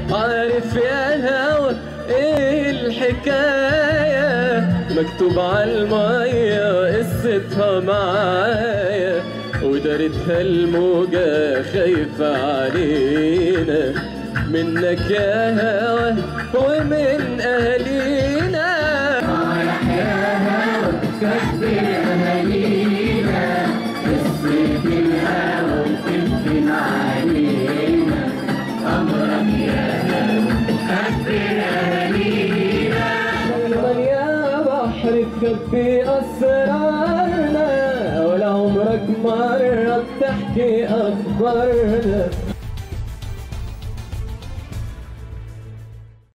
عارف يا هوا ايه الحكاية مكتوب على المية قصتها معايا ودارتها الموجة خايفة علينا منك يا هوا ومن أهالينا دايما يا بحر تخبي أسرارنا ولا عمرك مرة بتحكي أخبارنا